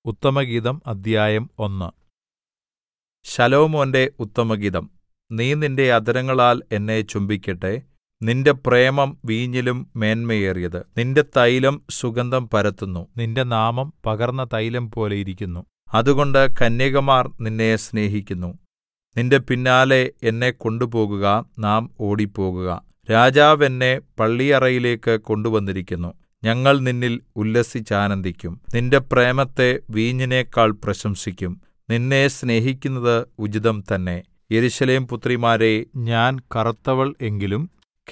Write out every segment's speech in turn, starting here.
ഉത്തമഗീതം അദ്ധ്യായം ഒന്ന് ശലോമോന്റെ ഉത്തമഗീതം നീ നിന്റെ അധരങ്ങളാൽ എന്നെ ചുംബിക്കട്ടെ നിന്റെ പ്രേമം വീഞ്ഞിലും മേന്മയേറിയത് നിന്റെ തൈലം സുഗന്ധം പരത്തുന്നു നിന്റെ നാമം പകർന്ന തൈലം പോലെ ഇരിക്കുന്നു അതുകൊണ്ട് കന്യകമാർ നിന്നെ സ്നേഹിക്കുന്നു നിന്റെ പിന്നാലെ എന്നെ കൊണ്ടുപോകുക നാം ഓടിപ്പോകുക രാജാവ് എന്നെ പള്ളിയറയിലേക്ക് കൊണ്ടുവന്നിരിക്കുന്നു ഞങ്ങൾ നിന്നിൽ ഉല്ലസിച്ചാനന്ദിക്കും നിന്റെ പ്രേമത്തെ വീഞ്ഞിനേക്കാൾ പ്രശംസിക്കും നിന്നെ സ്നേഹിക്കുന്നത് ഉചിതം തന്നെ യെരൂശലേം പുത്രിമാരേ ഞാൻ കറുത്തവൾ എങ്കിലും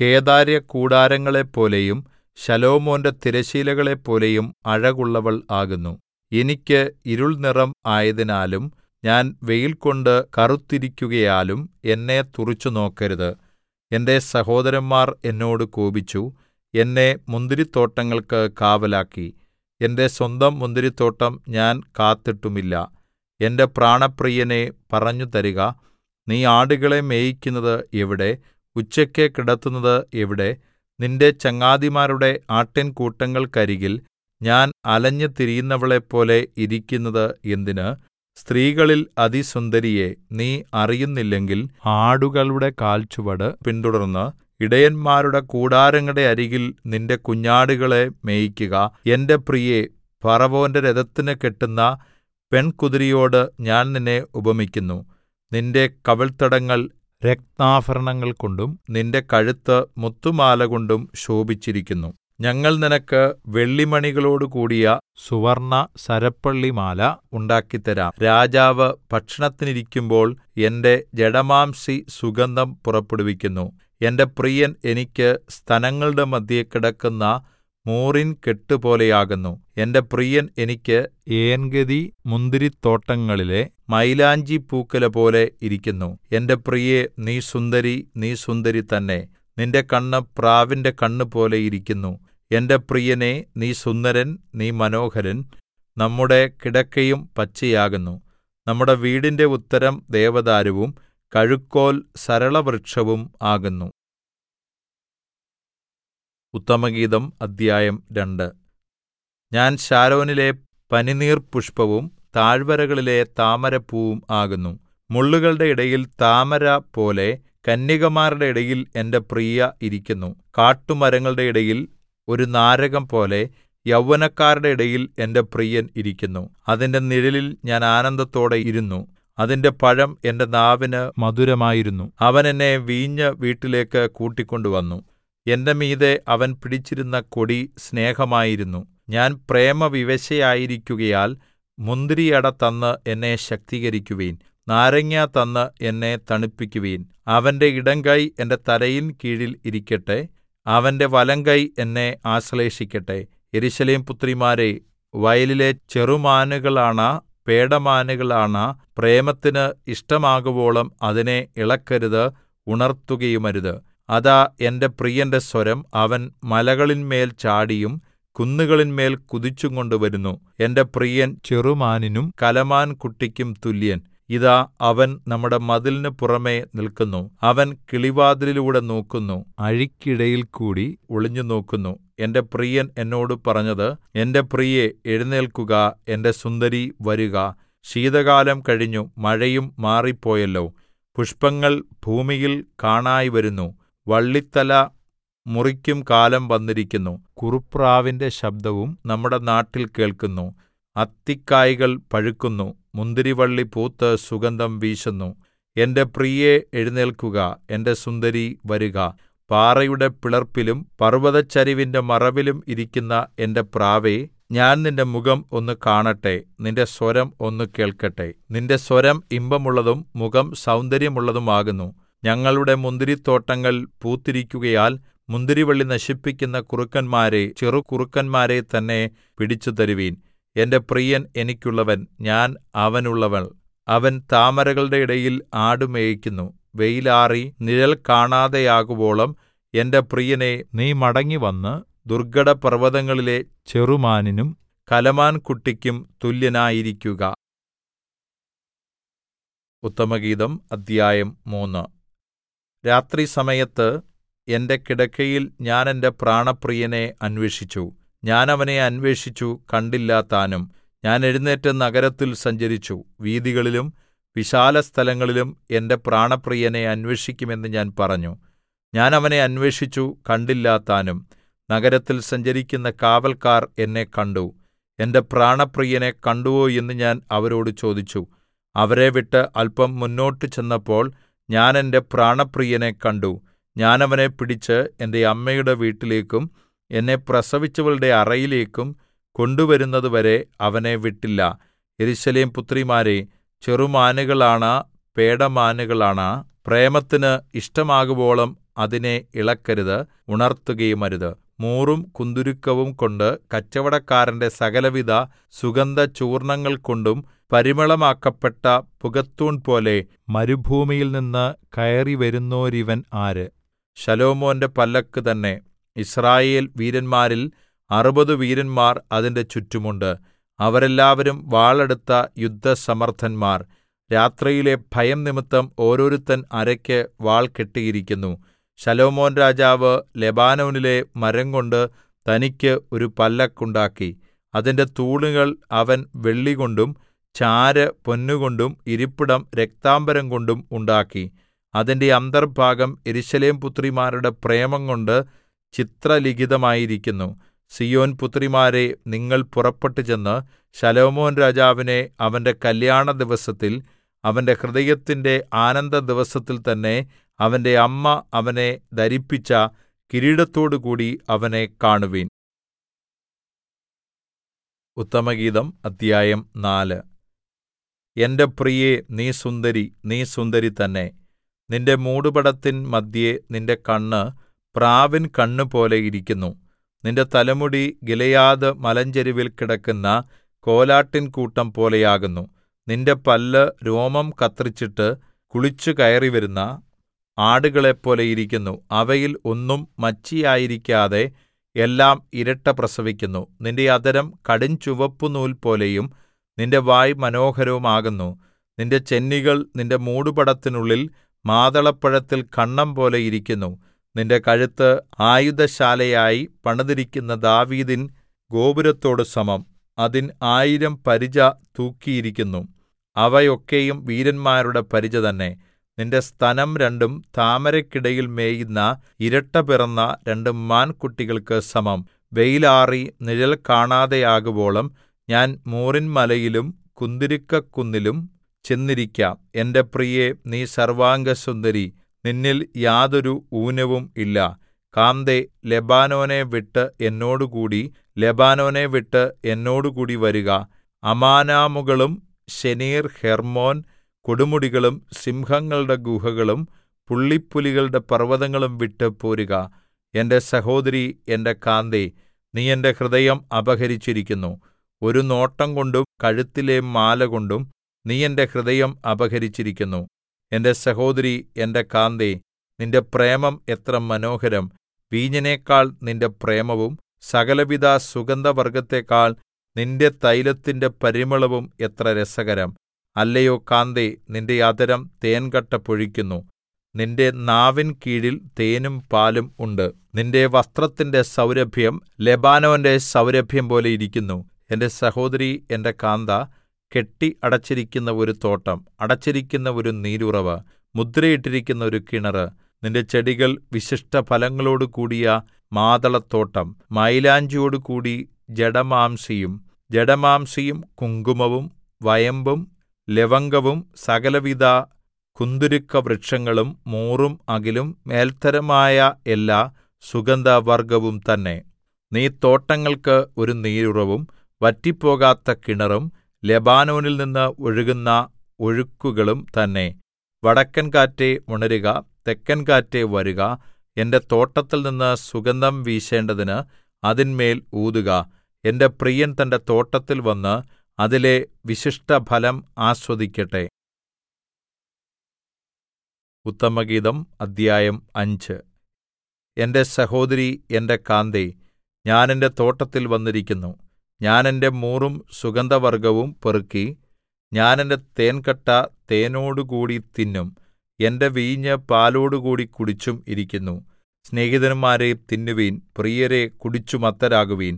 കേദാര്യകൂടാരങ്ങളെപ്പോലെയും ശലോമോന്റെ തിരശ്ശീലകളെപ്പോലെയും അഴകുള്ളവൾ ആകുന്നു എനിക്ക് ഇരുൾനിറം ആയതിനാലും ഞാൻ വെയിൽകൊണ്ട് കറുത്തിരിക്കുകയാലും എന്നെ തുറിച്ചുനോക്കരുത് എന്റെ സഹോദരന്മാർ എന്നോട് കോപിച്ചു എന്നെ മുന്തിരിത്തോട്ടങ്ങൾക്ക് കാവലാക്കി എന്റെ സ്വന്തം മുന്തിരിത്തോട്ടം ഞാൻ കാത്തിട്ടുമില്ല എന്റെ പ്രാണപ്രിയനേ പറഞ്ഞുതരിക നീ ആടുകളെ മേയിക്കുന്നത് എവിടെ ഉച്ചയ്ക്ക് കിടത്തുന്നത് എവിടെ നിന്റെ ചങ്ങാതിമാരുടെ ആട്ടിൻകൂട്ടങ്ങൾക്കരികിൽ ഞാൻ അലഞ്ഞു തിരിയുന്നവളെപ്പോലെ ഇരിക്കുന്നത് എന്തിന് സ്ത്രീകളിൽ അതിസുന്ദരിയെ നീ അറിയുന്നില്ലെങ്കിൽ ആടുകളുടെ കാൽച്ചുവട് പിന്തുടർന്ന് ഇടയന്മാരുടെ കൂടാരങ്ങളുടെ അരികിൽ നിന്റെ കുഞ്ഞാടുകളെ മേയിക്കുക എന്റെ പ്രിയേ ഫറവോന്റെ രഥത്തിന് കെട്ടുന്ന പെൺകുതിരയോട് ഞാൻ നിന്നെ ഉപമിക്കുന്നു നിന്റെ കവിൾത്തടങ്ങൾ രത്നാഭരണങ്ങൾ കൊണ്ടും നിന്റെ കഴുത്ത് മുത്തുമാലകൊണ്ടും ശോഭിച്ചിരിക്കുന്നു ഞങ്ങൾ നിനക്ക് വെള്ളിമണികളോടുകൂടിയ സുവർണ്ണ സരപ്പള്ളിമാല ഉണ്ടാക്കിത്തരാം രാജാവ് ഭക്ഷണത്തിനിരിക്കുമ്പോൾ എന്റെ ജഡമാംസി സുഗന്ധം പുറപ്പെടുവിക്കുന്നു എന്റെ പ്രിയൻ എനിക്ക് സ്തനങ്ങളുടെ മദ്ധ്യേ കിടക്കുന്ന മൂറിൻ കെട്ടുപോലെയാകുന്നു എന്റെ പ്രിയൻ എനിക്ക് ഏൻഗതി മുന്തിരിത്തോട്ടങ്ങളിലെ മൈലാഞ്ചി പൂക്കുല പോലെ ഇരിക്കുന്നു എന്റെ പ്രിയേ നീ സുന്ദരി നീ സുന്ദരി തന്നെ നിന്റെ കണ്ണ് പ്രാവിന്റെ കണ്ണുപോലെ ഇരിക്കുന്നു എന്റെ പ്രിയനേ നീ സുന്ദരൻ നീ മനോഹരൻ നമ്മുടെ കിടക്കയും പച്ചയാകുന്നു നമ്മുടെ വീടിന്റെ ഉത്തരം ദേവദാരുവും കഴുക്കോൽ സരളവൃക്ഷവും ആകുന്നു ഉത്തമഗീതം അദ്ധ്യായം രണ്ട് ഞാൻ ശാരോനിലെ പനിനീർ പുഷ്പവും താഴ്വരകളിലെ താമരപ്പൂവും ആകുന്നു മുള്ളുകളുടെ ഇടയിൽ താമര പോലെ കന്യകമാരുടെ ഇടയിൽ എന്റെ പ്രിയ ഇരിക്കുന്നു കാട്ടുമരങ്ങളുടെ ഇടയിൽ ഒരു നാരകം പോലെ യൗവനക്കാരുടെ ഇടയിൽ എന്റെ പ്രിയൻ ഇരിക്കുന്നു അതിന്റെ നിഴലിൽ ഞാൻ ആനന്ദത്തോടെ ഇരുന്നു അതിന്റെ പഴം എന്റെ നാവിന് മധുരമായിരുന്നു അവൻ എന്നെ വീഞ്ഞ് വീട്ടിലേക്ക് കൂട്ടിക്കൊണ്ടുവന്നു എന്റെ മീതെ അവൻ പിടിച്ചിരുന്ന കൊടി സ്നേഹമായിരുന്നു ഞാൻ പ്രേമവിവശയായിരിക്കുകയാൽ മുന്തിരിയട തന്ന് എന്നെ ശക്തീകരിക്കുവിൻ നാരങ്ങ തന്ന് എന്നെ തണുപ്പിക്കുവിൻ അവന്റെ ഇടങ്കൈ എന്റെ തലയിൻ കീഴിൽ ഇരിക്കട്ടെ അവന്റെ വലങ്കൈ എന്നെ ആശ്ലേഷിക്കട്ടെ യെരൂശലേം പുത്രിമാരേ വയലിലെ ചെറുമാനുകളാണ പേടമാനുകളാണ പ്രേമത്തിന് ഇഷ്ടമാകുവോളം അതിനെ ഇളക്കരുത് ഉണർത്തുകയുമരുത് അതാ എന്റെ പ്രിയന്റെ സ്വരം അവൻ മലകളിന്മേൽ ചാടിയും കുന്നുകളിന്മേൽ കുതിച്ചുംകൊണ്ട് വരുന്നു എന്റെ പ്രിയൻ ചെറുമാനിനും കലമാൻ കുട്ടിക്കും തുല്യൻ ഇതാ അവൻ നമ്മുടെ മതിലിന് പുറമെ നിൽക്കുന്നു അവൻ കിളിവാതിലിലൂടെ നോക്കുന്നു അഴിക്കിടയിൽ കൂടി ഒളിഞ്ഞു നോക്കുന്നു എന്റെ പ്രിയൻ എന്നോട് പറഞ്ഞത് എന്റെ പ്രിയേ എഴുന്നേൽക്കുക എന്റെ സുന്ദരി വരുക ശീതകാലം കഴിഞ്ഞു മഴയും മാറിപ്പോയല്ലോ പുഷ്പങ്ങൾ ഭൂമിയിൽ കാണായി വരുന്നു വള്ളിത്തല മുറിക്കും കാലം വന്നിരിക്കുന്നു കുറുപ്രാവിന്റെ ശബ്ദവും നമ്മുടെ നാട്ടിൽ കേൾക്കുന്നു അത്തിക്കായ്കൾ പഴുക്കുന്നു മുന്തിരിവള്ളി പൂത്ത് സുഗന്ധം വീശുന്നു എന്റെ പ്രിയേ എഴുന്നേൽക്കുക എന്റെ സുന്ദരി വരുക പാറയുടെ പിളർപ്പിലും പർവ്വതച്ചരിവിന്റെ മറവിലും ഇരിക്കുന്ന എന്റെ പ്രാവേ ഞാൻ നിന്റെ മുഖം ഒന്ന് കാണട്ടെ നിന്റെ സ്വരം ഒന്ന് കേൾക്കട്ടെ നിന്റെ സ്വരം ഇമ്പമുള്ളതും മുഖം സൗന്ദര്യമുള്ളതുമാകുന്നു ഞങ്ങളുടെ മുന്തിരിത്തോട്ടങ്ങൾ പൂത്തിരിക്കുകയാൽ മുന്തിരിവള്ളി നശിപ്പിക്കുന്ന കുറുക്കന്മാരെ ചെറുകുറുക്കന്മാരെ തന്നെ പിടിച്ചു തരുവീൻ എന്റെ പ്രിയൻ എനിക്കുള്ളവൻ ഞാൻ അവനുള്ളവൾ അവൻ താമരകളുടെ ഇടയിൽ ആടുമേയിക്കുന്നു വെയിലാറി നിഴൽ കാണാതെയാകുവോളം എന്റെ പ്രിയനെ നീ മടങ്ങിവന്ന് ദുർഘടപർവ്വതങ്ങളിലെ ചെറുമാനിനും കലമാൻ കുട്ടിക്കും തുല്യനായിരിക്കുക ഉത്തമഗീതം അദ്ധ്യായം മൂന്ന് രാത്രിസമയത്ത് എന്റെ കിടക്കയിൽ ഞാൻ എന്റെ പ്രാണപ്രിയനെ അന്വേഷിച്ചു ഞാൻ അവനെ അന്വേഷിച്ചു കണ്ടില്ല താനും ഞാൻ എഴുന്നേറ്റ് നഗരത്തിൽ സഞ്ചരിച്ചു വീഥികളിലും വിശാലസ്ഥലങ്ങളിലും എന്റെ പ്രാണപ്രിയനെ അന്വേഷിക്കുമെന്ന് ഞാൻ പറഞ്ഞു ഞാൻ അവനെ അന്വേഷിച്ചു കണ്ടില്ലതാനും നഗരത്തിൽ സഞ്ചരിക്കുന്ന കാവല്ക്കാർ എന്നെ കണ്ടു എന്റെ പ്രാണപ്രിയനെ കണ്ടുവോ എന്ന് ഞാൻ അവരോട് ചോദിച്ചു അവരെ വിട്ട് അല്പം മുന്നോട്ട് ചെന്നപ്പോൾ ഞാൻ എന്റെ പ്രാണപ്രിയനെ കണ്ടു ഞാൻ അവനെ പിടിച്ച് എന്റെ അമ്മയുടെ വീട്ടിലേക്കും എന്നെ പ്രസവിച്ചവളുടെ അറയിലേക്കും കൊണ്ടുവരുന്നതുവരെ അവനെ വിട്ടില്ല യെരൂശലേം പുത്രിമാരേ ചെറുമാനുകളാണ പേടമാനുകളാണ പ്രേമത്തിന് ഇഷ്ടമാകുവോളം അതിനെ ഇളക്കരുത് ഉണർത്തുകയുമരുത് മൂറും കുന്തുരുക്കവും കൊണ്ട് കച്ചവടക്കാരന്റെ സകലവിധ സുഗന്ധചൂർണ്ണങ്ങൾ കൊണ്ടും പരിമളമാക്കപ്പെട്ട പുകത്തൂൺ പോലെ മരുഭൂമിയിൽ നിന്ന് കയറി വരുന്നോരിവൻ ആര് ശലോമോന്റെ പല്ലക്ക് തന്നെ യിസ്രായേൽ വീരന്മാരിൽ അറുപത് വീരന്മാർ അതിന്റെ ചുറ്റുമുണ്ട് അവരെല്ലാവരും വാളെടുത്ത യുദ്ധസമർത്ഥന്മാർ രാത്രിയിലെ ഭയം നിമിത്തം ഓരോരുത്തൻ അരയ്ക്ക് വാൾ കെട്ടിയിരിക്കുന്നു ശലോമോൻ രാജാവ് ലെബാനോനിലെ മരംകൊണ്ട് തനിക്ക് ഒരു പല്ലക്കുണ്ടാക്കി അതിന്റെ തൂണുകൾ അവൻ വെള്ളികൊണ്ടും ചാര് പൊന്നുകൊണ്ടും ഇരിപ്പിടം രക്താംബരം കൊണ്ടും ഉണ്ടാക്കി അതിന്റെ അന്തർഭാഗം യെരൂശലേം പുത്രിമാരുടെ പ്രേമംകൊണ്ട് ചിത്രലിഖിതമായിരിക്കുന്നു സീയോൻ പുത്രിമാരേ നിങ്ങൾ പുറപ്പെട്ടു ചെന്ന് ശലോമോൻ രാജാവിനെ അവന്റെ കല്യാണ ദിവസത്തിൽ അവന്റെ ഹൃദയത്തിന്റെ ആനന്ദദിവസത്തിൽ തന്നെ അവന്റെ അമ്മ അവനെ ധരിപ്പിച്ച കിരീടത്തോടുകൂടി അവനെ കാണുവിൻ ഉത്തമഗീതം അദ്ധ്യായം നാല് എന്റെ പ്രിയേ നീ സുന്ദരി നീ സുന്ദരി തന്നെ നിന്റെ മൂടുപടത്തിൻ മദ്ധ്യേ നിന്റെ കണ്ണ് പ്രാവിൻ കണ്ണുപോലെ ഇരിക്കുന്നു നിന്റെ തലമുടി ഗിലെയാദ് മലഞ്ചരിവിൽ കിടക്കുന്ന കോലാട്ടിൻ കൂട്ടം പോലെയാകുന്നു നിന്റെ പല്ല് രോമം കത്രിച്ചിട്ട് കുളിച്ചു കയറിവരുന്ന ആടുകളെപ്പോലെ ഇരിക്കുന്നു അവയിൽ ഒന്നും മച്ചിയായിരിക്കാതെ എല്ലാം ഇരട്ട പ്രസവിക്കുന്നു നിന്റെ അധരം കടുംചുവപ്പുനൂൽ പോലെയും നിന്റെ വായ് മനോഹരവുമാകുന്നു നിന്റെ ചെന്നികൾ നിന്റെ മൂടുപടത്തിനുള്ളിൽ മാതളപ്പഴത്തിൽ കണ്ണം പോലെ ഇരിക്കുന്നു നിന്റെ കഴുത്ത് ആയുധശാലയായി പണിതിരിക്കുന്ന ദാവീദിൻ ഗോപുരത്തോട് സമം അതിൻ ആയിരം പരിച തൂക്കിയിരിക്കുന്നു അവയൊക്കെയും വീരന്മാരുടെ പരിച തന്നെ നിന്റെ സ്തനം രണ്ടും താമരയ്ക്കിടയിൽ മേയുന്ന ഇരട്ട പിറന്ന രണ്ട് മാൻകുട്ടികൾക്ക് സമം വെയിലാറി നിഴൽ കാണാതെയാകുവോളം ഞാൻ മൂറിൻമലയിലും കുന്തുരുക്കക്കുന്നിലും ചെന്നിരിക്കാം എന്റെ പ്രിയേ നീ സർവ്വാംഗസുന്ദരി നിന്നിൽ യാതൊരു ഊനവും ഇല്ല കാന്തേ ലെബാനോനെ വിട്ട് എന്നോടുകൂടി ലെബാനോനെ വിട്ട് എന്നോടുകൂടി വരുക അമാനാമുകളും ശെനീർ ഹെർമ്മോൻ കൊടുമുടികളും സിംഹങ്ങളുടെ ഗുഹകളും പുള്ളിപ്പുലികളുടെ പർവ്വതങ്ങളും വിട്ട് പോരുക എന്റെ സഹോദരി എന്റെ കാന്തേ നീ എന്റെ ഹൃദയം അപഹരിച്ചിരിക്കുന്നു ഒരു നോട്ടം കൊണ്ടും കഴുത്തിലെ മാലകൊണ്ടും നീ എന്റെ ഹൃദയം അപഹരിച്ചിരിക്കുന്നു എന്റെ സഹോദരി എന്റെ കാന്തേ നിന്റെ പ്രേമം എത്ര മനോഹരം വീഞ്ഞിനേക്കാൾ നിന്റെ പ്രേമവും സകലവിധ സുഗന്ധവർഗ്ഗത്തെക്കാൾ നിന്റെ തൈലത്തിന്റെ പരിമളവും എത്ര രസകരം അല്ലയോ കാന്തേ നിന്റെ അധരം തേൻകട്ട പൊഴിക്കുന്നു നിന്റെ നാവിൻ കീഴിൽ തേനും പാലും ഉണ്ട് നിന്റെ വസ്ത്രത്തിന്റെ സൗരഭ്യം ലെബാനോന്റെ സൗരഭ്യം പോലെ ഇരിക്കുന്നു എന്റെ സഹോദരി എന്റെ കാന്ത കെട്ടി അടച്ചിരിക്കുന്ന ഒരു തോട്ടം അടച്ചിരിക്കുന്ന ഒരു നീരുറവ് മുദ്രയിട്ടിരിക്കുന്ന ഒരു കിണറ് നിന്റെ ചെടികൾ വിശിഷ്ടഫലങ്ങളോട് കൂടിയ മാതളത്തോട്ടം മൈലാഞ്ചിയോടുകൂടി ജടമാംസിയും ജടമാംസിയും കുങ്കുമവും വയമ്പും ലവംഗവും സകലവിധ കുന്തുരുക്കവൃക്ഷങ്ങളും മൂറും അകിലും മേൽത്തരമായ എല്ലാ സുഗന്ധവർഗ്ഗവും തന്നെ നീ തോട്ടങ്ങൾക്ക് ഒരു നീരുറവും വറ്റിപ്പോകാത്ത കിണറും ലെബാനോനിൽ നിന്ന് ഒഴുകുന്ന ഒഴുക്കുകളും തന്നെ വടക്കൻ കാറ്റേ ഉണരുക തെക്കൻ കാറ്റേ വരുക എന്റെ തോട്ടത്തിൽ നിന്ന് സുഗന്ധം വീശേണ്ടതിന് അതിന്മേൽ ഊതുക എന്റെ പ്രിയൻ തന്റെ തോട്ടത്തിൽ വന്ന് അതിലെ വിശിഷ്ടഫലം ആസ്വദിക്കട്ടെ ഉത്തമഗീതം അദ്ധ്യായം അഞ്ച് എന്റെ സഹോദരി എന്റെ കാന്തേ ഞാൻ എന്റെ തോട്ടത്തിൽ വന്നിരിക്കുന്നു ഞാൻ എന്റെ മൂറും സുഗന്ധവർഗ്ഗവും പെറുക്കി ഞാൻ എന്റെ തേൻകട്ട തേനോടുകൂടി തിന്നും എന്റെ വീഞ്ഞ് പാലോടുകൂടി കുടിച്ചും ഇരിക്കുന്നു സ്നേഹിതന്മാരേ തിന്നുവിൻ പ്രിയരേ കുടിച്ചു മത്തരാകുവിൻ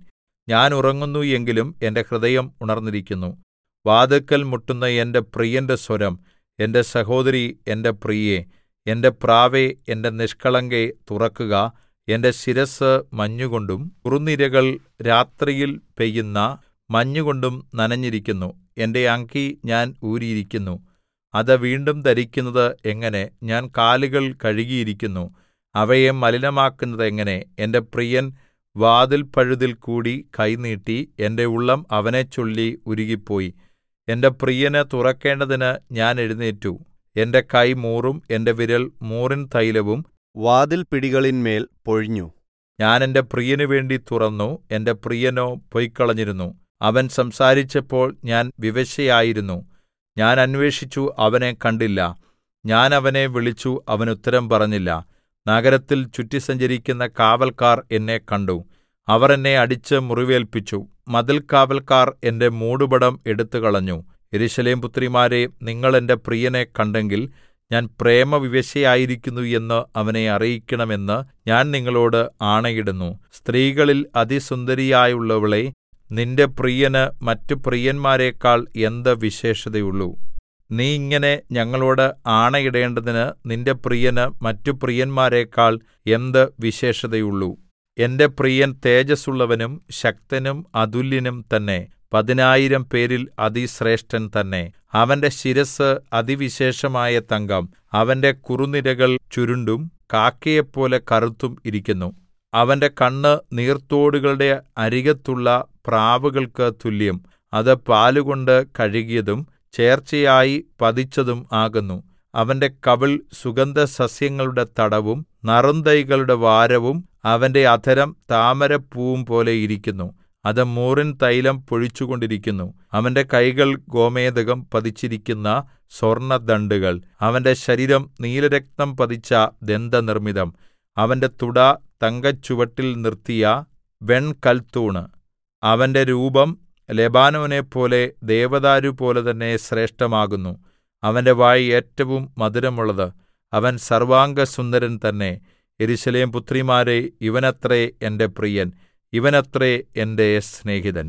ഞാൻ ഉറങ്ങുന്നു എങ്കിലും എന്റെ ഹൃദയം ഉണർന്നിരിക്കുന്നു വാതിൽക്കൽ മുട്ടുന്ന എന്റെ പ്രിയന്റെ സ്വരം എന്റെ സഹോദരീ എന്റെ പ്രിയേ എന്റെ പ്രാവേ എന്റെ നിഷ്കളങ്കേ തുറക്കുക എന്റെ ശിരസ്സ് മഞ്ഞുകൊണ്ടും കുറുനിരകൾ രാത്രിയിൽ പെയ്യുന്ന മഞ്ഞുകൊണ്ടും നനഞ്ഞിരിക്കുന്നു എന്റെ അങ്കി ഞാൻ ഊരിയിരിക്കുന്നു അത് വീണ്ടും ധരിക്കുന്നത് എങ്ങനെ ഞാൻ കാലുകൾ കഴുകിയിരിക്കുന്നു അവയെ മലിനമാക്കുന്നത് എങ്ങനെ എന്റെ പ്രിയൻ വാതിൽപ്പഴുതിൽ കൂടി കൈ നീട്ടി എന്റെ ഉള്ളം അവനെച്ചൊല്ലി ഉരുകിപ്പോയി എന്റെ പ്രിയന് തുറക്കേണ്ടതിന് ഞാൻ എഴുന്നേറ്റു എന്റെ കൈ മൂറും എന്റെ വിരൽ മൂറിൻ തൈലവും വാതിൽപ്പിടികളിന്മേൽ പൊഴിഞ്ഞു ഞാൻ എന്റെ പ്രിയനു വേണ്ടി തുറന്നു എന്റെ പ്രിയനോ പൊയ്ക്കളഞ്ഞിരുന്നു അവൻ സംസാരിച്ചപ്പോൾ ഞാൻ വിവശയായിരുന്നു ഞാൻ അന്വേഷിച്ചു അവനെ കണ്ടില്ല ഞാൻ അവനെ വിളിച്ചു അവൻ ഉത്തരം പറഞ്ഞില്ല നഗരത്തിൽ ചുറ്റി സഞ്ചരിക്കുന്ന കാവൽക്കാർ എന്നെ കണ്ടു അവർ എന്നെ അടിച്ച് മുറിവേൽപ്പിച്ചു മതിൽകാവല്ക്കാർ എന്റെ മൂടുപടം എടുത്തുകളഞ്ഞു യെരൂശലേം പുത്രിമാരേ നിങ്ങൾ എന്റെ പ്രിയനെ കണ്ടെങ്കിൽ ഞാൻ പ്രേമവിവശയായിരിക്കുന്നു എന്ന് അവനെ അറിയിക്കണമെന്ന് ഞാൻ നിങ്ങളോട് ആണയിടുന്നു സ്ത്രീകളിൽ അതിസുന്ദരിയായുള്ളവളേ നിന്റെ പ്രിയന് മറ്റു പ്രിയന്മാരെക്കാൾ എന്ത് വിശേഷതയുള്ളു നീ ഇങ്ങനെ ഞങ്ങളോട് ആണയിടേണ്ടതിന് നിന്റെ പ്രിയന് മറ്റു പ്രിയന്മാരെക്കാൾ എന്ത് വിശേഷതയുള്ളു എന്റെ പ്രിയൻ തേജസ്സുള്ളവനും ശക്തനും അതുല്യനും തന്നെ പതിനായിരം പേരിൽ അതിശ്രേഷ്ഠൻ തന്നെ അവന്റെ ശിരസ്സ് അതിവിശേഷമായ തങ്കം അവന്റെ കുറുനിരകൾ ചുരുണ്ടും കാക്കയെപ്പോലെ കറുത്തും ഇരിക്കുന്നു അവന്റെ കണ്ണ് നീർത്തോടുകളുടെ അരികത്തുള്ള പ്രാവുകൾക്ക് തുല്യം അത് പാലുകൊണ്ട് കഴുകിയതും ചേർച്ചയായി പതിച്ചതും ആകുന്നു അവന്റെ കവിൾ സുഗന്ധസസ്യങ്ങളുടെ തടവും നറുന്തൈകളുടെ വാരവും അവന്റെ അധരം താമരപ്പൂവും പോലെ ഇരിക്കുന്നു അത് മൂറിൻ തൈലം പൊഴിച്ചുകൊണ്ടിരിക്കുന്നു അവന്റെ കൈകൾ ഗോമേദകം പതിച്ചിരിക്കുന്ന സ്വർണ്ണദണ്ഡുകൾ അവന്റെ ശരീരം നീലരക്തം പതിച്ച ദന്തനിർമ്മിതം അവന്റെ തുട തങ്കച്ചുവട്ടിൽ നിർത്തിയ വെൺകൽത്തൂണ് അവന്റെ രൂപം ലെബാനോനെപ്പോലെ ദേവദാരുപോലെ തന്നെ ശ്രേഷ്ഠമാകുന്നു അവന്റെ വായ് ഏറ്റവും മധുരമുള്ളത് അവൻ സർവാംഗസുന്ദരൻ തന്നെ യെരൂശലേം പുത്രിമാരേ ഇവനത്രേ എന്റെ പ്രിയൻ ഇവനത്രേ എന്റെ സ്നേഹിതൻ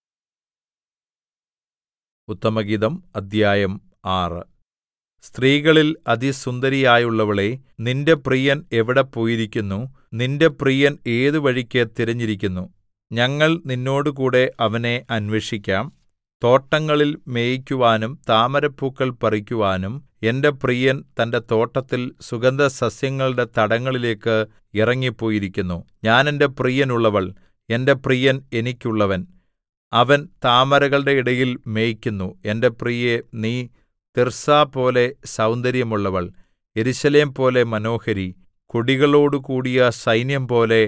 ഉത്തമഗീതം അദ്ധ്യായം ആറ് സ്ത്രീകളിൽ അതിസുന്ദരിയായുള്ളവളേ നിന്റെ പ്രിയൻ എവിടെ പോയിരിക്കുന്നു നിന്റെ പ്രിയൻ ഏതു വഴിക്ക് തിരഞ്ഞിരിക്കുന്നു ഞങ്ങൾ നിന്നോടുകൂടെ അവനെ അന്വേഷിക്കാം തോട്ടങ്ങളിൽ മേയിക്കുവാനും താമരപ്പൂക്കൾ പറിക്കുവാനും എന്റെ പ്രിയൻ തന്റെ തോട്ടത്തിൽ സുഗന്ധസസ്യങ്ങളുടെ തടങ്ങളിലേക്ക് ഇറങ്ങിപ്പോയിരിക്കുന്നു ഞാൻ എന്റെ പ്രിയനുള്ളവൾ എന്റെ പ്രിയൻ എനിക്കുള്ളവൻ അവൻ താമരകളുടെ ഇടയിൽ മേയ്ക്കുന്നു എന്റെ പ്രിയേ നീ തിർസ്സാപോലെ സൗന്ദര്യമുള്ളവൾ യെരൂശലേം പോലെ മനോഹരി കൊടികളോടുകൂടിയ സൈന്യം പോലെ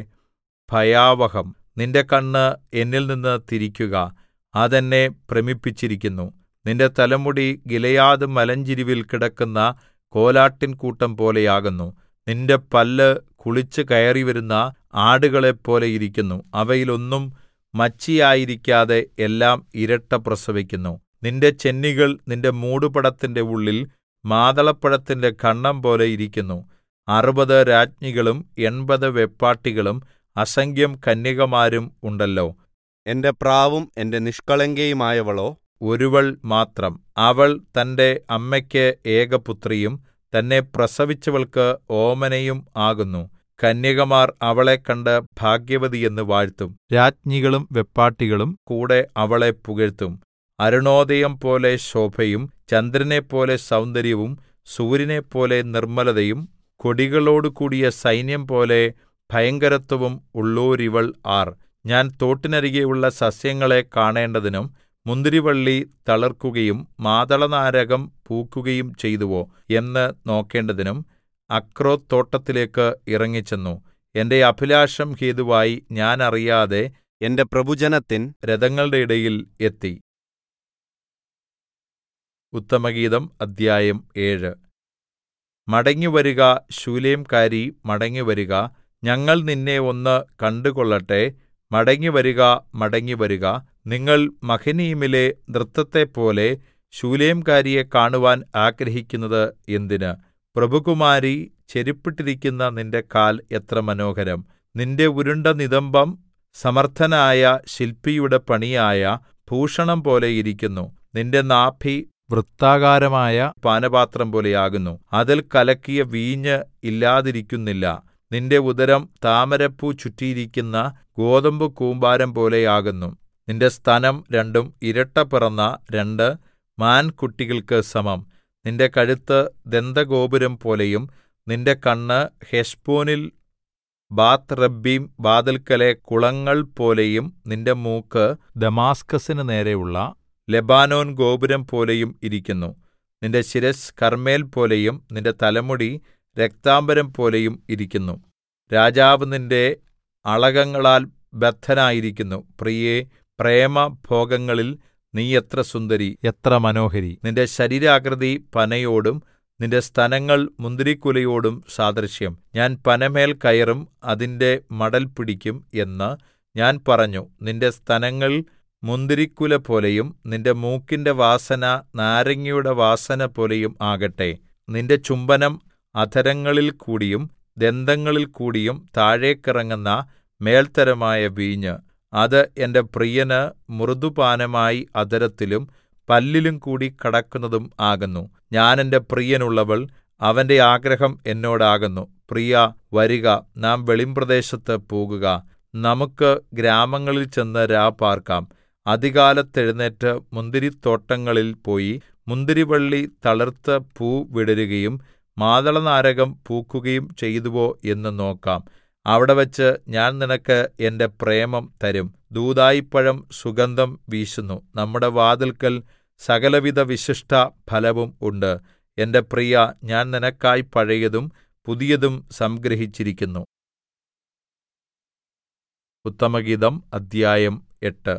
ഭയാവഹം നിന്റെ കണ്ണ് എന്നിൽ നിന്ന് തിരിക്കുക അതെന്നെ ഭ്രമിപ്പിച്ചിരിക്കുന്നു നിന്റെ തലമുടി ഗിലെയാദ് മലഞ്ചരിവിൽ കിടക്കുന്ന കോലാട്ടിൻ കൂട്ടം പോലെയാകുന്നു നിന്റെ പല്ല് കുളിച്ച് കയറിവരുന്ന ആടുകളെപ്പോലെ ഇരിക്കുന്നു അവയിലൊന്നും മച്ചിയായിരിക്കാതെ എല്ലാം ഇരട്ട പ്രസവിക്കുന്നു നിന്റെ ചെന്നികൾ നിന്റെ മൂടുപടത്തിന്റെ ഉള്ളിൽ മാതളപ്പഴത്തിന്റെ ഖണ്ഡം പോലെ ഇരിക്കുന്നു അറുപത് രാജ്ഞികളും എൺപത് വെപ്പാട്ടികളും അസംഖ്യം കന്യകമാരും ഉണ്ടല്ലോ എന്റെ പ്രാവും എന്റെ നിഷ്കളങ്കയുമായവളോ ഒരുവൾ മാത്രം അവൾ തന്റെ അമ്മയ്ക്ക് ഏകപുത്രിയും തന്നെ പ്രസവിച്ചവൾക്ക് ഓമനയും ആകുന്നു കന്യകമാർ അവളെ കണ്ട് ഭാഗ്യവതി എന്ന് വാഴ്ത്തും രാജ്ഞികളും വെപ്പാട്ടികളും കൂടെ അവളെ പുകഴ്ത്തും അരുണോദയം പോലെ ശോഭയും ചന്ദ്രനെപ്പോലെ സൗന്ദര്യവും സൂര്യനെപ്പോലെ നിർമ്മലതയും കൊടികളോടുകൂടിയ സൈന്യം പോലെ ഭയങ്കരത്വവും ഉള്ളോരിവൾ ആർ ഞാൻ തോട്ടിനരികെയുള്ള സസ്യങ്ങളെ കാണേണ്ടതിനും മുന്തിരിവള്ളി തളിർക്കുകയും മാതളനാരകം പൂക്കുകയും ചെയ്തുവോ എന്ന് നോക്കേണ്ടതിനും അക്രോത്ത് തോട്ടത്തിലേക്ക് ഇറങ്ങിച്ചെന്നു എന്റെ അഭിലാഷം ഹേതുവായി ഞാൻ അറിയാതെ എന്റെ പ്രഭുജനത്തിൻ രഥങ്ങളുടെ ഇടയിൽ എത്തി ഉത്തമഗീതം അദ്ധ്യായം ഏഴ് മടങ്ങിവരുക ശൂലേംകാരി മടങ്ങിവരുക ഞങ്ങൾ നിന്നെ ഒന്ന് കണ്ടുകൊള്ളട്ടെ മടങ്ങിവരുക മടങ്ങിവരുക നിങ്ങൾ മഹനീമിലെ നൃത്തത്തെപ്പോലെ ശൂലേംകാരിയെ കാണുവാൻ ആഗ്രഹിക്കുന്നത് എന്തിന് പ്രഭുകുമാരി ചെരിപ്പിട്ടിരിക്കുന്ന നിന്റെ കാൽ എത്ര മനോഹരം നിന്റെ ഉരുണ്ട നിതംബം സമർത്ഥനായ ശില്പിയുടെ പണിയായ ഭൂഷണം പോലെ ഇരിക്കുന്നു നിന്റെ നാഭി വൃത്താകാരമായ പാനപാത്രം പോലെയാകുന്നു അതിൽ കലക്കിയ വീഞ്ഞ് ഇല്ലാതിരിക്കുന്നില്ല നിന്റെ ഉദരം താമരപ്പൂ ചുറ്റിയിരിക്കുന്ന ഗോതമ്പ് കൂമ്പാരം പോലെയാകുന്നു നിന്റെ സ്തനം രണ്ടും ഇരട്ട പിറന്ന രണ്ട് മാൻകുട്ടികൾക്ക് സമം നിന്റെ കഴുത്ത് ദന്തഗോപുരം പോലെയും നിന്റെ കണ്ണ് ഹെശ്ബോനിൽ ബാത്ത് റബ്ബീം വാതിൽക്കലെ കുളങ്ങൾ പോലെയും നിന്റെ മൂക്ക് ദമാസ്കസിന് നേരെയുള്ള ലെബാനോൻ ഗോപുരം പോലെയും ഇരിക്കുന്നു നിന്റെ ശിരസ് കർമ്മേൽ പോലെയും നിന്റെ തലമുടി രക്താംബരം പോലെയും ഇരിക്കുന്നു രാജാവ് നിന്റെ അളകങ്ങളാൽ ബദ്ധനായിരിക്കുന്നു പ്രിയേ പ്രേമഭോഗങ്ങളിൽ നീ എത്ര സുന്ദരി എത്ര മനോഹരി നിന്റെ ശരീരാകൃതി പനയോടും നിന്റെ സ്തനങ്ങൾ മുന്തിരിക്കുലയോടും സാദൃശ്യം ഞാൻ പനമേൽ കയറും അതിന്റെ മടൽ പിടിക്കും എന്ന് ഞാൻ പറഞ്ഞു നിന്റെ സ്തനങ്ങൾ മുന്തിരിക്കുല പോലെയും നിന്റെ മൂക്കിന്റെ വാസന നാരങ്ങയുടെ വാസന പോലെയും ആകട്ടെ നിന്റെ ചുംബനം അധരങ്ങളിൽ കൂടിയും ദന്തങ്ങളിൽ കൂടിയും താഴേക്കിറങ്ങുന്ന മേൽത്തരമായ വീഞ്ഞ് അത് എന്റെ പ്രിയന് മൃദുപാനമായി അധരത്തിലും പല്ലിലും കൂടി കടക്കുന്നതും ആകുന്നു ഞാൻ എന്റെ പ്രിയനുള്ളവൾ അവന്റെ ആഗ്രഹം എന്നോടാകുന്നു പ്രിയ വരിക നാം വെളിമ്പ്രദേശത്ത് പോകുക നമുക്ക് ഗ്രാമങ്ങളിൽ ചെന്ന് രാപാർക്കാം അതികാലത്തെഴുന്നേറ്റ് മുന്തിരിത്തോട്ടങ്ങളിൽ പോയി മുന്തിരിവള്ളി തളിർത്ത് പൂ വിടരുകയും മാതളനാരകം പൂക്കുകയും ചെയ്തുവോ എന്ന് നോക്കാം അവിടെവച്ച് ഞാൻ നിനക്ക് എന്റെ പ്രേമം തരും ദൂദായിപ്പഴം സുഗന്ധം വീശുന്നു നമ്മുടെ വാതിൽക്കൽ സകലവിധ വിശിഷ്ട ഫലവും ഉണ്ട് എന്റെ പ്രിയ ഞാൻ നിനക്കായി പഴയതും പുതിയതും സംഗ്രഹിച്ചിരിക്കുന്നു ഉത്തമഗീതം അദ്ധ്യായം എട്ട്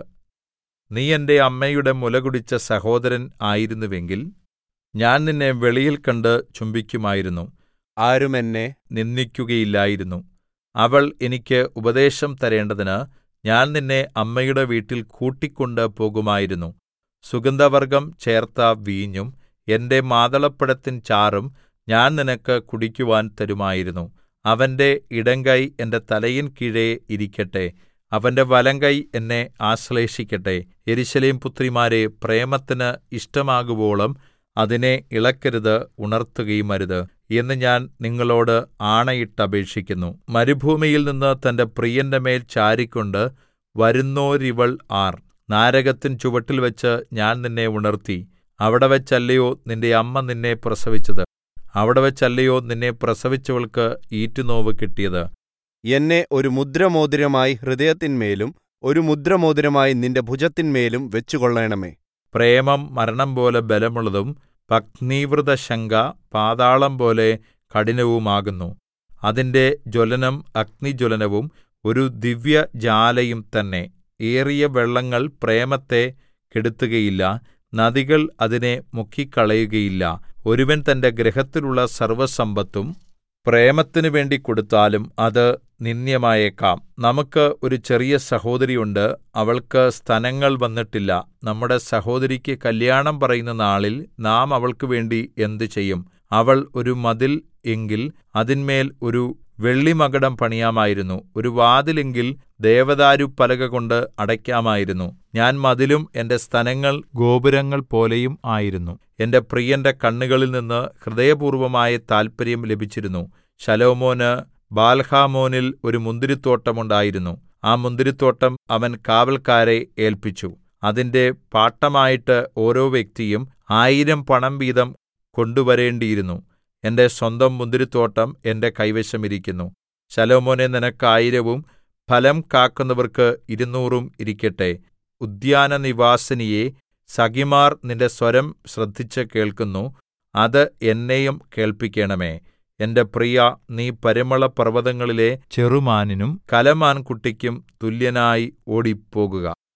നീ എന്റെ അമ്മയുടെ മുലകുടിച്ച സഹോദരൻ ആയിരുന്നുവെങ്കിൽ ഞാൻ നിന്നെ വെളിയിൽ കണ്ട് ചുംബിക്കുമായിരുന്നു ആരും എന്നെ നിന്ദിക്കുകയില്ലായിരുന്നു അവൾ എനിക്ക് ഉപദേശം തരേണ്ടതിന് ഞാൻ നിന്നെ അമ്മയുടെ വീട്ടിൽ കൂട്ടിക്കൊണ്ട് പോകുമായിരുന്നു സുഗന്ധവർഗ്ഗം ചേർത്ത വീഞ്ഞും എന്റെ മാതളപ്പഴത്തിൻ ചാറും ഞാൻ നിനക്ക് കുടിക്കുവാൻ തരുമായിരുന്നു അവന്റെ ഇടങ്കൈ എന്റെ തലയിൻ കീഴെ ഇരിക്കട്ടെ അവന്റെ വലങ്കൈ എന്നെ ആശ്ലേഷിക്കട്ടെ യെരൂശലേം പുത്രിമാരെ പ്രേമത്തിന് ഇഷ്ടമാകുവോളം അതിനെ ഇളക്കരുത് ഉണർത്തുകയുമരുത് എന്ന് ഞാൻ നിങ്ങളോട് ആണയിട്ടപേക്ഷിക്കുന്നു മരുഭൂമിയിൽ നിന്ന് തന്റെ പ്രിയന്റെ മേൽ ചാരിക്കൊണ്ട് വരുന്നോരിവൾ ആർ നാരകത്തിൻ ചുവട്ടിൽവച്ച് ഞാൻ നിന്നെ ഉണർത്തി അവിടെ വച്ചല്ലയോ നിന്റെ അമ്മ നിന്നെ പ്രസവിച്ചത് അവിടെ വച്ചല്ലയോ നിന്നെ പ്രസവിച്ചവൾക്ക് ഈറ്റുനോവ് കിട്ടിയത് എന്നെ ഒരു മുദ്രമോതിരമായി ഹൃദയത്തിന്മേലും ഒരു മുദ്രമോതിരമായി നിന്റെ ഭുജത്തിന്മേലും വെച്ചുകൊള്ളണമേ പ്രേമം മരണം പോലെ ബലമുള്ളതും പത്നീവൃത ശങ്ക പാതാളം പോലെ കഠിനവുമാകുന്നു അതിന്റെ ജ്വലനം അഗ്നിജ്വലനവും ഒരു ദിവ്യജ്വാലയും തന്നെ ഏറിയ വെള്ളങ്ങൾ പ്രേമത്തെ കെടുത്തുകയില്ല നദികൾ അതിനെ മുക്കിക്കളയുകയില്ല ഒരുവൻ തന്റെ ഗൃഹത്തിലുള്ള സർവ്വസമ്പത്തും പ്രേമത്തിനു വേണ്ടി കൊടുത്താലും അത് നിന്ദ്യമായേക്കാം നമുക്ക് ഒരു ചെറിയ സഹോദരിയുണ്ട് അവൾക്ക് സ്തനങ്ങൾ വന്നിട്ടില്ല നമ്മുടെ സഹോദരിക്ക് കല്യാണം പറയുന്ന നാളിൽ നാം അവൾക്ക് വേണ്ടി എന്ത് ചെയ്യും അവൾ ഒരു മതിൽ എങ്കിൽ അതിന്മേൽ ഒരു വെള്ളിമകുടം പണിയാമായിരുന്നു ഒരു വാതിലെങ്കിൽ ദേവദാരു പലക കൊണ്ട് അടയ്ക്കാമായിരുന്നു ഞാൻ മതിലും എന്റെ സ്തനങ്ങൾ ഗോപുരങ്ങൾ പോലെയും ആയിരുന്നു എന്റെ പ്രിയന്റെ കണ്ണുകളിൽ നിന്ന് ഹൃദയപൂർവമായ താല്പര്യം ലഭിച്ചിരുന്നു ശലോമോന് ബാൽഹാമോനിൽ ഒരു മുന്തിരിത്തോട്ടം ഉണ്ടായിരുന്നു ആ മുന്തിരിത്തോട്ടം അവൻ കാവൽക്കാരെ ഏൽപ്പിച്ചു അതിന്റെ പാട്ടമായിട്ട് ഓരോ വ്യക്തിയും ആയിരം പണം വീതം കൊണ്ടുവരേണ്ടിയിരുന്നു എന്റെ സ്വന്തം മുന്തിരിത്തോട്ടം എന്റെ കൈവശം ഇരിക്കുന്നു ശലോമോനെ നിനക്ക് ആയിരവും ഫലം കാക്കുന്നവർക്ക് ഇരുന്നൂറും ഇരിക്കട്ടെ ഉദ്യാനനിവാസിനിയേ സഖിമാർ നിന്റെ സ്വരം ശ്രദ്ധിച്ച് കേൾക്കുന്നു അത് എന്നെയും കേൾപ്പിക്കണമേ എന്റെ പ്രിയ നീ പരിമളപർവ്വതങ്ങളിലെ ചെറുമാനിനും കലമാൻകുട്ടിക്കും തുല്യനായി ഓടിപ്പോകുക